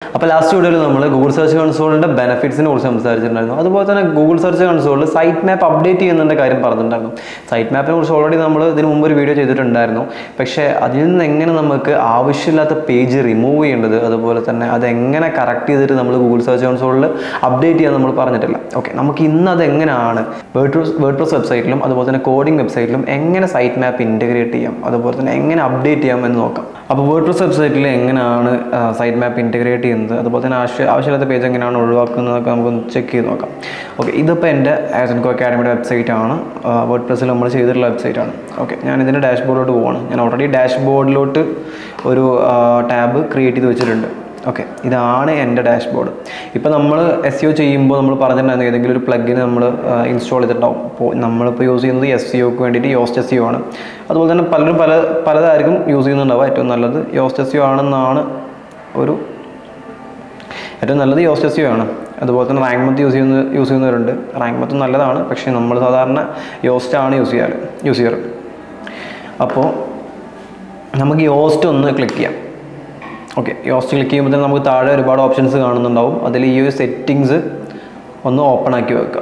അപ്പോൾ ലാസ്റ്റ് വീഡിയോയിൽ നമ്മൾ ഗൂഗിൾ സെർച്ച് കൺസോളിൻ്റെ ബെനിഫിറ്റ്സിനെ കുറിച്ച് സംസാരിച്ചിട്ടുണ്ടായിരുന്നു അതുപോലെ തന്നെ ഗൂഗിൾ സെർച്ച് കൺസോളിൽ സൈറ്റ് മാപ്പ് അപ്ഡേറ്റ് ചെയ്യുന്നതിൻ്റെ കാര്യം പറഞ്ഞിട്ടുണ്ടായിരുന്നു സൈറ്റ് മാപ്പിനെ കുറിച്ച് ഓൾറെഡി നമ്മൾ ഇതിന് മുമ്പ് ഒരു വീഡിയോ ചെയ്തിട്ടുണ്ടായിരുന്നു പക്ഷേ അതിൽ നിന്ന് എങ്ങനെ നമുക്ക് ആവശ്യമില്ലാത്ത പേജ് റിമൂവ് ചെയ്യേണ്ടത് അതുപോലെ തന്നെ അതെങ്ങനെ കറക്റ്റ് ചെയ്തിട്ട് നമ്മൾ ഗൂഗിൾ സെർച്ച് കൺസോളിൽ അപ്ഡേറ്റ് ചെയ്യാൻ നമ്മൾ പറഞ്ഞിട്ടില്ല ഓക്കെ നമുക്ക് ഇന്ന് അത് എങ്ങനെയാണ് വേർഡ്പ്രസ് വേർഡ്പ്രസ് വെബ്സൈറ്റിലും അതുപോലെ തന്നെ കോഡിംഗ് വെബ്സൈറ്റിലും എങ്ങനെ സൈറ്റ് മാപ്പ് ഇൻറ്റഗ്രേറ്റ് ചെയ്യാം അതുപോലെ തന്നെ എങ്ങനെ അപ്ഡേറ്റ് ചെയ്യാം എന്ന് നോക്കാം അപ്പോൾ വേർഡ്പ്രസ് വെബ്സൈറ്റിൽ എങ്ങനെയാണ് സൈറ്റ് മാപ്പ് ഇൻറ്റഗ്രേറ്റ് ചെയ്യുന്നത് അതുപോലെ തന്നെ ആവശ്യ ആവശ്യമില്ലാത്ത പേജ് എങ്ങനെയാണ് ഒഴിവാക്കുന്നതൊക്കെ നമുക്കൊന്ന് ചെക്ക് ചെയ്ത് നോക്കാം ഓക്കെ ഇതിപ്പോൾ എൻ്റെ ആസൻകോ അക്കാഡമിയുടെ വെബ്സൈറ്റ് ആണ് വേർഡ് പ്രസ്സിൽ നമ്മൾ ചെയ്തിട്ടുള്ള വെബ്സൈറ്റ് ആണ് ഓക്കെ ഞാൻ ഇതിൻ്റെ ഡാഷ്ബോർഡിലോട്ട് പോവാണ് ഞാൻ ഓൾറെഡി ഡാഷ്ബോർഡിലോട്ട് ഒരു ടാബ് ക്രിയേറ്റ് ചെയ്ത് വെച്ചിട്ടുണ്ട് ഓക്കെ ഇതാണ് എൻ്റെ ഡാഷ്ബോർഡ് ഇപ്പോൾ നമ്മൾ എസ് യു ചെയ്യുമ്പോൾ നമ്മൾ പറഞ്ഞിട്ടുണ്ടായിരുന്നു ഏതെങ്കിലും ഒരു പ്ലഗിന് നമ്മൾ ഇൻസ്റ്റാൾ ചെയ്തിട്ടുണ്ടാവും അപ്പോൾ നമ്മളിപ്പോൾ യൂസ് ചെയ്യുന്നത് എസ് സി ഒക്ക് വേണ്ടിയിട്ട് യോസ്റ്റ് എസ് യു ആണ് അതുപോലെ തന്നെ പലരും പല പലതായിരിക്കും യൂസ് ചെയ്യുന്നുണ്ടാവുക ഏറ്റവും നല്ലത് യോസ്റ്റ് എസ് യു ആണെന്നാണ് ഒരു ഏറ്റവും നല്ലത് യോസ്റ്റ് എസ് യു ആണ് അതുപോലെ തന്നെ റാങ്ക് മത്ത് യൂസ് ചെയ്യുന്ന യൂസ് ചെയ്യുന്നവരുണ്ട് റാങ്ക് മത്ത് നല്ലതാണ് പക്ഷേ നമ്മൾ സാധാരണ യോസ്റ്റ് ആണ് യൂസ് ചെയ്യാറ് യൂസ് ചെയ്യാറ് അപ്പോൾ നമുക്ക് യോസ്റ്റ് ഒന്ന് ക്ലിക്ക് ചെയ്യാം ഓക്കെ യോസ്റ്റ് ക്ലിക്ക് ചെയ്യുമ്പോൾ തന്നെ നമുക്ക് താഴെ ഒരുപാട് ഓപ്ഷൻസ് കാണുന്നുണ്ടാവും അതിൽ ഈ ഒരു സെറ്റിങ്സ് ഒന്ന് ഓപ്പൺ ആക്കി വെക്കുക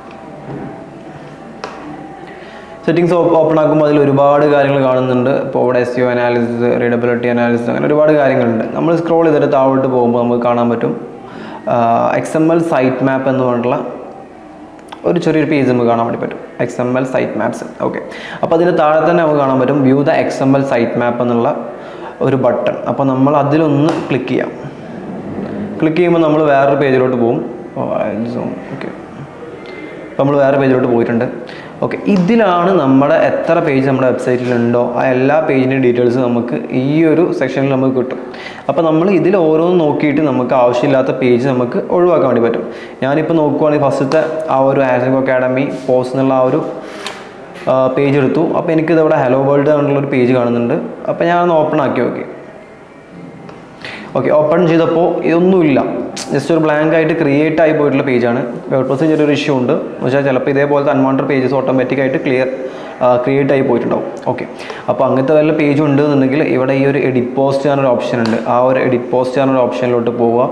സെറ്റിങ്സ് ഓപ്പൺ ആക്കുമ്പോൾ അതിൽ ഒരുപാട് കാര്യങ്ങൾ കാണുന്നുണ്ട് ഇപ്പോൾ ഇവിടെ S U analysis readability analysis അങ്ങനെ ഒരുപാട് കാര്യങ്ങളുണ്ട് നമ്മൾ സ്ക്രോൾ ചെയ്തിട്ട് താഴോട്ട് പോകുമ്പോൾ നമുക്ക് കാണാൻ പറ്റും X M L site map എന്ന് പറഞ്ഞിട്ടുള്ള ഒരു ചെറിയൊരു പേജ് നമുക്ക് കാണാൻ വേണ്ടി പറ്റും X M L site maps okay അപ്പോൾ അതിന് താഴെ തന്നെ നമുക്ക് കാണാൻ പറ്റും view the X M L site map എന്നുള്ള ഒരു ബട്ടൺ അപ്പോൾ നമ്മൾ അതിലൊന്ന് ക്ലിക്ക് ചെയ്യാം ക്ലിക്ക് ചെയ്യുമ്പോൾ നമ്മൾ വേറൊരു പേജിലോട്ട് പോകും ഓക്കെ അപ്പോൾ നമ്മൾ വേറെ പേജിലോട്ട് പോയിട്ടുണ്ട് ഓക്കെ ഇതിലാണ് നമ്മുടെ എത്ര പേജ് നമ്മുടെ വെബ്സൈറ്റിലുണ്ടോ ആ എല്ലാ പേജിൻ്റെ ഡീറ്റെയിൽസ് നമുക്ക് ഈ ഒരു സെക്ഷനിൽ നമുക്ക് കിട്ടും അപ്പോൾ നമ്മൾ ഇതിൽ ഓരോന്ന് നോക്കിയിട്ട് നമുക്ക് ആവശ്യമില്ലാത്ത പേജ് നമുക്ക് ഒഴിവാക്കാൻ വേണ്ടി പറ്റും ഞാനിപ്പോൾ നോക്കുവാണെങ്കിൽ ഫസ്റ്റത്തെ ആ ഒരു ആസൻകോ അക്കാഡമി പോസ്റ്റ് എന്നുള്ള ആ ഒരു പേജ് എടുത്തു അപ്പോൾ എനിക്കിത് ഇവിടെ ഹലോ വേൾഡ് എന്നുള്ളൊരു പേജ് കാണുന്നുണ്ട് അപ്പോൾ ഞാനൊന്ന് ഓപ്പൺ ആക്കി നോക്കി ഓക്കെ ഓപ്പൺ ചെയ്തപ്പോൾ ഇതൊന്നുമില്ല ജസ്റ്റ് ഒരു ബ്ലാങ്ക് ആയിട്ട് ക്രിയേറ്റ് ആയി പോയിട്ടുള്ള പേജാണ് വേർഡ്പ്രസ് ചെറിയൊരു ഇഷ്യൂ ഉണ്ട് എന്ന് വെച്ചാൽ ചിലപ്പോൾ ഇതേപോലത്തെ അൺവാണ്ടഡ് പേജസ് ഓട്ടോമാറ്റിക്കായിട്ട് ക്ലിയർ ക്രിയേറ്റ് ആയി പോയിട്ടുണ്ടാവും ഓക്കെ അപ്പോൾ അങ്ങനത്തെ വല്ല പേജ് ഉണ്ട് എന്നുണ്ടെങ്കിൽ ഇവിടെ ഈ ഒരു എഡിറ്റ് പോസ്റ്റ് ചെയ്യാനൊരു ഓപ്ഷൻ ഉണ്ട് ആ ഒരു എഡിറ്റ് പോസ്റ്റ് ചെയ്യാനൊരു ഓപ്ഷനിലോട്ട് പോവുക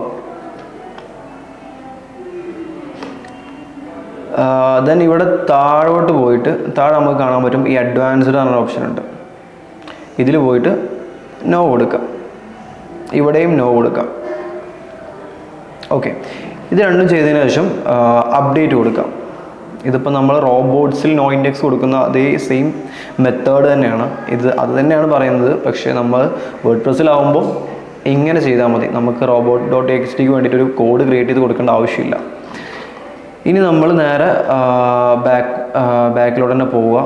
ദെൻ ഇവിടെ താഴോട്ട് പോയിട്ട് താഴെ നമുക്ക് കാണാൻ പറ്റും ഈ അഡ്വാൻസ്ഡ് എന്നൊരു ഓപ്ഷൻ ഉണ്ട് ഇതിൽ പോയിട്ട് നോ കൊടുക്കാം ഇവിടെയും നോ കൊടുക്കാം ഓക്കെ ഇത് രണ്ടും ചെയ്തതിന് ശേഷം അപ്ഡേറ്റ് കൊടുക്കാം ഇതിപ്പോൾ നമ്മൾ റോബോട്ട്സിൽ നോ ഇൻഡെക്സ് കൊടുക്കുന്ന അതേ സെയിം മെത്തേഡ് തന്നെയാണ് ഇത് അത് തന്നെയാണ് പറയുന്നത് പക്ഷേ നമ്മൾ വേർഡ് പ്രസ്സിലാവുമ്പോൾ ഇങ്ങനെ ചെയ്താൽ മതി നമുക്ക് റോബോട്ട് ഡോട്ട് എക്സ് ടിക്ക് വേണ്ടിയിട്ട് ഒരു കോഡ് ക്രിയേറ്റ് ചെയ്ത് കൊടുക്കേണ്ട ആവശ്യമില്ല ഇനി നമ്മൾ നേരെ ബാക്ക് ബാക്കിലോട്ട് തന്നെ പോവുക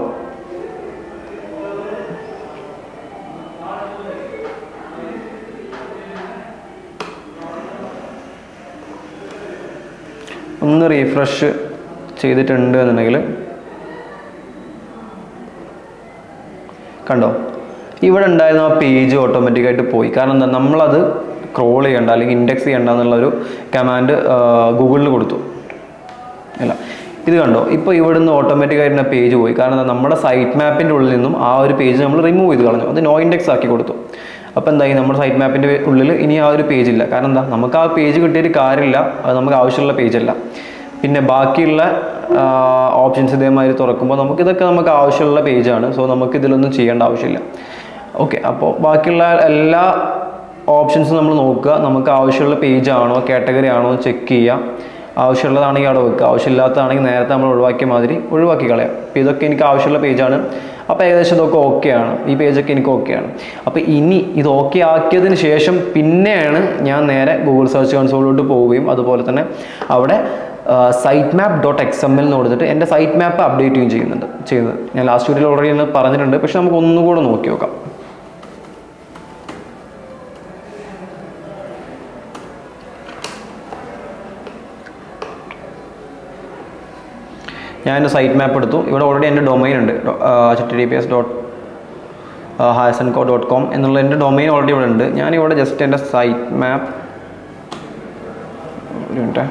ഒന്ന് റീഫ്രഷ് ചെയ്തിട്ടുണ്ട് എന്നുണ്ടെങ്കിൽ കണ്ടോ ഇവിടെ ഉണ്ടായിരുന്ന ആ പേജ് ഓട്ടോമാറ്റിക്കായിട്ട് പോയി കാരണം എന്താ നമ്മളത് ക്രോൾ ചെയ്യണ്ട അല്ലെങ്കിൽ ഇൻഡെക്സ് ചെയ്യണ്ട എന്നുള്ളൊരു കമാൻഡ് ഗൂഗിളിൽ കൊടുത്തു അല്ല ഇത് കണ്ടോ ഇപ്പോൾ ഇവിടുന്ന് ഓട്ടോമാറ്റിക്കായിട്ട് പേജ് പോയി കാരണം എന്താ നമ്മുടെ സൈറ്റ് മാപ്പിൻ്റെ ഉള്ളിൽ നിന്നും ആ ഒരു പേജ് നമ്മൾ റിമൂവ് ചെയ്ത് കളഞ്ഞു അത് നോ ഇൻഡെക്സ് ആക്കി കൊടുത്തു അപ്പോൾ എന്തായി നമ്മുടെ സൈറ്റ് മാപ്പിൻ്റെ ഉള്ളിൽ ഇനി ആ ഒരു പേജ് ഇല്ല കാരണം എന്താ നമുക്ക് ആ പേജ് കിട്ടിയൊരു കാര്യമില്ല അത് നമുക്ക് ആവശ്യമുള്ള പേജല്ല പിന്നെ ബാക്കിയുള്ള ഓപ്ഷൻസ് ഇതേമാതിരി തുറക്കുമ്പോൾ നമുക്ക് ഇതൊക്കെ നമുക്ക് ആവശ്യമുള്ള പേജാണ് സോ നമുക്ക് ഇതിലൊന്നും ചെയ്യേണ്ട ആവശ്യമില്ല ഓക്കെ അപ്പോൾ ബാക്കിയുള്ള എല്ലാ ഓപ്ഷൻസും നമ്മൾ നോക്കുക നമുക്ക് ആവശ്യമുള്ള പേജ് ആണോ കാറ്റഗറി ആണോ ചെക്ക് ചെയ്യുക ആവശ്യമുള്ളതാണെങ്കിൽ അവിടെ വെക്കുക ആവശ്യമില്ലാത്തതാണെങ്കിൽ നേരത്തെ നമ്മൾ ഒഴിവാക്കിയ മാതിരി ഒഴിവാക്കി കളയാം അപ്പോൾ ഇതൊക്കെ എനിക്ക് ആവശ്യമുള്ള പേജാണ് അപ്പോൾ ഏകദേശം ഇതൊക്കെ ഓക്കെയാണ് ഈ പേജൊക്കെ എനിക്ക് ഓക്കെയാണ് അപ്പോൾ ഇനി ഇത് ഓക്കെ ആക്കിയതിന് ശേഷം പിന്നെയാണ് ഞാൻ നേരെ ഗൂഗിൾ സെർച്ച് കൺസോളിലോട്ട് പോവുകയും അതുപോലെ തന്നെ അവിടെ site map dot X M L എന്ന് കൊടുത്തിട്ട് എൻ്റെ സൈറ്റ് മാപ്പ് അപ്ഡേറ്റ് ചെയ്യുകയും ചെയ്യുന്നുണ്ട് ചെയ്യുന്നത് ഞാൻ ലാസ്റ്റ് വീഡിയോയിൽ ഓൾറെഡി ഒന്ന് പറഞ്ഞിട്ടുണ്ട് പക്ഷെ നമുക്ക് ഒന്നുകൂടെ നോക്കി നോക്കാം ഞാൻ എൻ്റെ സൈറ്റ് മാപ്പ് എടുത്തു ഇവിടെ ഓൾറെഡി എൻ്റെ ഡൊമൈൻ ഉണ്ട് H T D P S dot ഹാസൻകോ ഡോട്ട് കോം എന്നുള്ള എൻ്റെ ഡൊമൈൻ ഓൾറെഡി ഇവിടെ ഉണ്ട് ഞാനിവിടെ ജസ്റ്റ് എൻ്റെ സൈറ്റ് മാപ്പ് ഒരു minute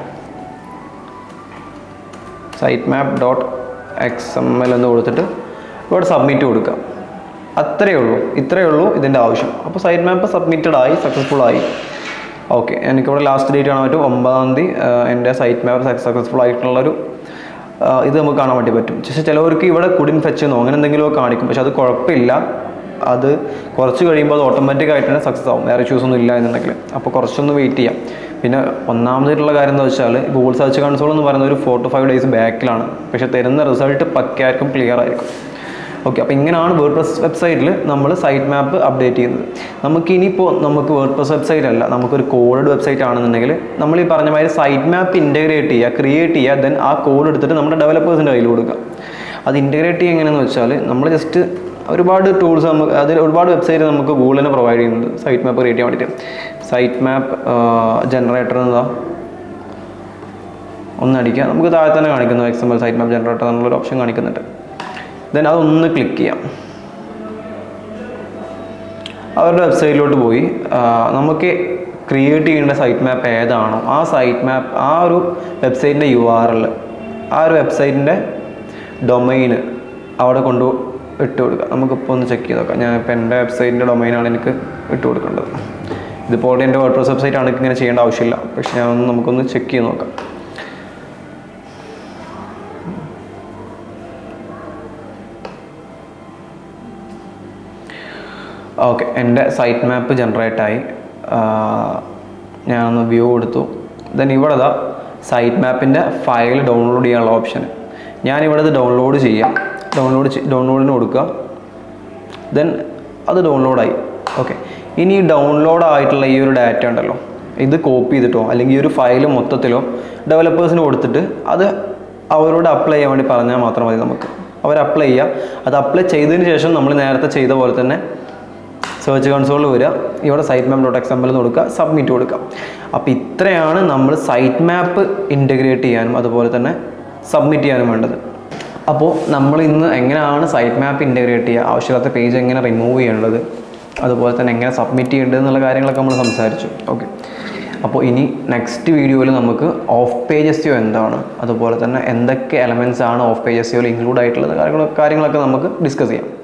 site map dot X M L എന്ന് കൊടുത്തിട്ട് ഇവിടെ സബ്മിറ്റ് കൊടുക്കാം അത്രയേ ഉള്ളൂ ഇത്രയേ ഉള്ളൂ ഇതിൻ്റെ ആവശ്യം അപ്പോൾ സൈറ്റ് മാപ്പ് സബ്മിറ്റഡ് ആയി സക്സസ്ഫുൾ ആയി ഓക്കെ എനിക്കിവിടെ ലാസ്റ്റ് ഡേറ്റ് കാണാൻ പറ്റും ഒമ്പതാം തീയതി എൻ്റെ സൈറ്റ് മാപ്പ് സക്സസ്ഫുൾ ആയിട്ടുള്ളൊരു ആ, ഇത് നമുക്ക് കാണാൻ വേണ്ടി പറ്റും പക്ഷേ ചിലവർക്ക് ഇവിടെ കുടിൻ ഫെച്ച് എന്നോ അങ്ങനെ എന്തെങ്കിലുമൊക്കെ കാണിക്കും പക്ഷെ അത് കുഴപ്പമില്ല അത് കുറച്ച് കഴിയുമ്പോൾ അത് ഓട്ടോമാറ്റിക് ആയിട്ട് തന്നെ സക്സസ് ആവും വേറെ ഇഷ്യൂസ് ഒന്നും ഇല്ല എന്നുണ്ടെങ്കിൽ അപ്പോൾ കുറച്ചൊന്ന് വെയിറ്റ് ചെയ്യാം പിന്നെ ഒന്നാമതായിട്ടുള്ള കാര്യം എന്താ വെച്ചാൽ ഗൂഗിൾ സെർച്ച് കൺസോൾ എന്ന് പറയുന്നത് ഒരു ഫോർ ടു ഫൈവ് ഡേയ്സ് ബാക്കിലാണ് പക്ഷേ തരുന്ന റിസൾട്ട് പക്കയായിരിക്കും ക്ലിയർ ആയിരിക്കും ഓക്കെ അപ്പോൾ ഇങ്ങനെയാണ് വേർഡ് പ്രസ് വെബ്സൈറ്റിൽ നമ്മൾ സൈറ്റ് മാപ്പ് അപ്ഡേറ്റ് ചെയ്യുന്നത് നമുക്ക് ഇനിയിപ്പോൾ നമുക്ക് വേർഡ് പ്രസ് വെബ്സൈറ്റ് അല്ല നമുക്കൊരു കോഡഡ് വെബ്സൈറ്റ് ആണെന്നുണ്ടെങ്കിൽ നമ്മൾ ഈ പറഞ്ഞ മാതിരി സൈറ്റ് മാപ്പ് ഇൻറ്റഗ്രേറ്റ് ചെയ്യുക ക്രിയേറ്റ് ചെയ്യുക ദെൻ ആ കോഡ് എടുത്തിട്ട് നമ്മുടെ ഡെവലപ്പേഴ്സിൻ്റെ കയ്യിൽ കൊടുക്കുക അത് ഇൻറ്റഗ്രേറ്റ് ചെയ്യുക എങ്ങനെയാണെന്ന് വെച്ചാൽ നമ്മൾ ജസ്റ്റ് ഒരുപാട് ടൂൾസ് നമുക്ക് അതിൽ ഒരുപാട് വെബ്സൈറ്റ് നമുക്ക് ഗൂഗിൾ തന്നെ പ്രൊവൈഡ് ചെയ്യുന്നുണ്ട് സൈറ്റ് മാപ്പ് ക്രിയേറ്റ് ചെയ്യാൻ വേണ്ടിയിട്ട് സൈറ്റ് മാപ്പ് ജനറേറ്റർ എന്നതാ ഒന്നടിക്കുക നമുക്ക് താഴെ തന്നെ കാണിക്കുന്നു എക്സാമ്പിൾ സൈറ്റ് മാപ്പ് ജനറേറ്റർ എന്നുള്ളൊരു ഓപ്ഷൻ കാണിക്കുന്നുണ്ട് ദെൻ അതൊന്ന് ക്ലിക്ക് ചെയ്യാം അവരുടെ വെബ്സൈറ്റിലോട്ട് പോയി ആ, നമുക്ക് ക്രിയേറ്റ് ചെയ്യേണ്ട സൈറ്റ് മാപ്പ് ഏതാണോ ആ സൈറ്റ് മാപ്പ് ആ ഒരു വെബ്സൈറ്റിൻ്റെ യു ആർ എൽ ആ ഒരു വെബ്സൈറ്റിൻ്റെ ഡൊമൈന് അവിടെ കൊണ്ട് ഇട്ട് കൊടുക്കുക നമുക്കിപ്പോൾ ഒന്ന് ചെക്ക് ചെയ്ത് നോക്കാം ഞാൻ ഇപ്പോൾ എൻ്റെ വെബ്സൈറ്റിൻ്റെ ഡൊമൈനാണ് എനിക്ക് ഇട്ട് കൊടുക്കേണ്ടത് ഇതിപ്പോൾ എൻ്റെ വേർഡ് വെബ്സൈറ്റ് ആണ് ഇങ്ങനെ ചെയ്യേണ്ട ആവശ്യമില്ല പക്ഷേ ഞാൻ ഒന്ന് നമുക്കൊന്ന് ചെക്ക് ചെയ്ത് നോക്കാം ഓക്കെ എൻ്റെ സൈറ്റ് മാപ്പ് ജനറേറ്റായി ഞാനൊന്ന് വ്യൂ കൊടുത്തു ദെൻ ഇവിടെ ഇതാ സൈറ്റ് മാപ്പിൻ്റെ ഫയൽ ഡൗൺലോഡ് ചെയ്യാനുള്ള ഓപ്ഷൻ ഞാനിവിടെ ഇത് ഡൗൺലോഡ് ചെയ്യാം ഡൗൺലോഡ് ഡൗൺലോഡിന് കൊടുക്കുക ദെൻ അത് ഡൗൺലോഡായി ഓക്കെ ഇനി ഈ ഡൗൺലോഡ് ആയിട്ടുള്ള ഈ ഒരു ഡാറ്റ ഉണ്ടല്ലോ ഇത് കോപ്പി ചെയ്തിട്ടോ അല്ലെങ്കിൽ ഈ ഒരു ഫയൽ മൊത്തത്തിലോ ഡെവലപ്പേഴ്സിന് കൊടുത്തിട്ട് അത് അവരോട് അപ്ലൈ ചെയ്യാൻ വേണ്ടി പറഞ്ഞാൽ മാത്രം മതി നമുക്ക് അവർ അപ്ലൈ ചെയ്യുക അത് അപ്ലൈ ചെയ്തതിന് ശേഷം നമ്മൾ നേരത്തെ ചെയ്ത പോലെ തന്നെ സെർച്ച് കൺസോളിൽ വരിക ഇവിടെ സൈറ്റ് മാപ്പ് ഡോട്ട് എക്സാമ്പിൾ എന്ന് കൊടുക്കുക സബ്മിറ്റ് കൊടുക്കുക അപ്പോൾ ഇത്രയാണ് നമ്മൾ സൈറ്റ് മാപ്പ് ഇൻറ്റഗ്രേറ്റ് ചെയ്യാനും അതുപോലെ തന്നെ സബ്മിറ്റ് ചെയ്യാനും വേണ്ടത് അപ്പോൾ നമ്മൾ ഇന്ന് എങ്ങനെയാണ് സൈറ്റ് മാപ്പ് ഇൻറ്റഗ്രേറ്റ് ചെയ്യുക ആവശ്യമില്ലാത്ത പേജ് എങ്ങനെ റിമൂവ് ചെയ്യേണ്ടത് അതുപോലെ തന്നെ എങ്ങനെ സബ്മിറ്റ് ചെയ്യേണ്ടത് എന്നുള്ള കാര്യങ്ങളൊക്കെ നമ്മൾ സംസാരിച്ചു ഓക്കെ അപ്പോൾ ഇനി നെക്സ്റ്റ് വീഡിയോയിൽ നമുക്ക് ഓഫ് പേജ് എസ് എന്താണ് അതുപോലെ തന്നെ എന്തൊക്കെ എലമെൻറ്റ്സ് ആണ് ഓഫ് പേജ് എസ് ഇൻക്ലൂഡ് ആയിട്ടുള്ളത് കാര്യങ്ങളൊക്കെ കാര്യങ്ങളൊക്കെ നമുക്ക് ഡിസ്കസ് ചെയ്യാം